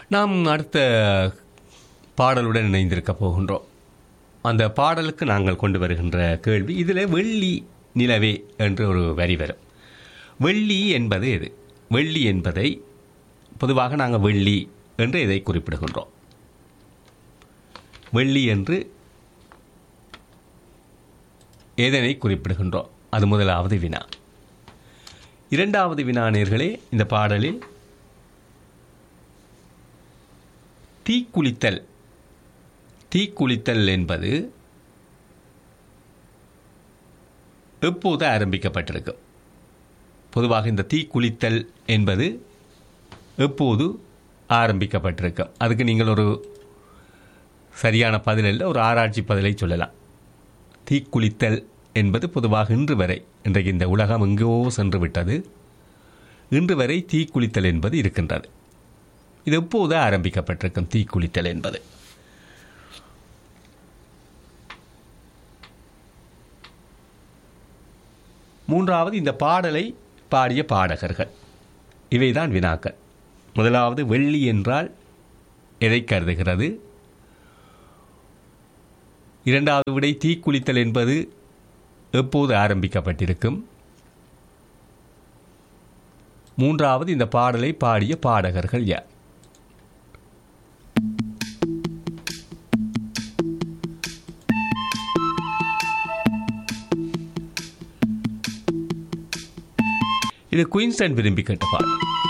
நாம் அடுத்த பாடலுடன் இணைந்திருக்க போகின்றோம் அந்த பாடலுக்கு நாங்கள் கொண்டு வருகின்ற கேள்வி இதில் வெள்ளி நிலவே என்று ஒரு வரி வரும் வெள்ளி என்பது எது வெள்ளி என்பதை பொதுவாக நாங்கள் வெள்ளி என்று இதை குறிப்பிடுகின்றோம் வெள்ளி என்று எதனை குறிப்பிடுகின்றோம் அது முதலாவது வினா இரண்டாவது வினா நேர்களே இந்த பாடலில் தீக்குளித்தல் தீக்குளித்தல் என்பது எப்போது ஆரம்பிக்கப்பட்டிருக்கு பொதுவாக இந்த தீக்குளித்தல் என்பது எப்போது ஆரம்பிக்கப்பட்டிருக்கு அதுக்கு நீங்கள் ஒரு சரியான பதிலில் ஒரு ஆராய்ச்சி பதிலை சொல்லலாம் தீக்குளித்தல் என்பது பொதுவாக இன்று வரை இன்றைக்கு இந்த உலகம் எங்கோ சென்று விட்டது இன்று வரை தீக்குளித்தல் என்பது இருக்கின்றது இது எப்போது ஆரம்பிக்கப்பட்டிருக்கும் தீக்குளித்தல் என்பது மூன்றாவது இந்த பாடலை பாடிய பாடகர்கள் இவைதான் வினாக்கள் முதலாவது வெள்ளி என்றால் எதை கருதுகிறது இரண்டாவது விடை தீக்குளித்தல் என்பது எப்போது ஆரம்பிக்கப்பட்டிருக்கும் மூன்றாவது இந்த பாடலை பாடிய பாடகர்கள் யார் இது குயின்ஸ்டன் விரும்பி கேட்ட பாடல்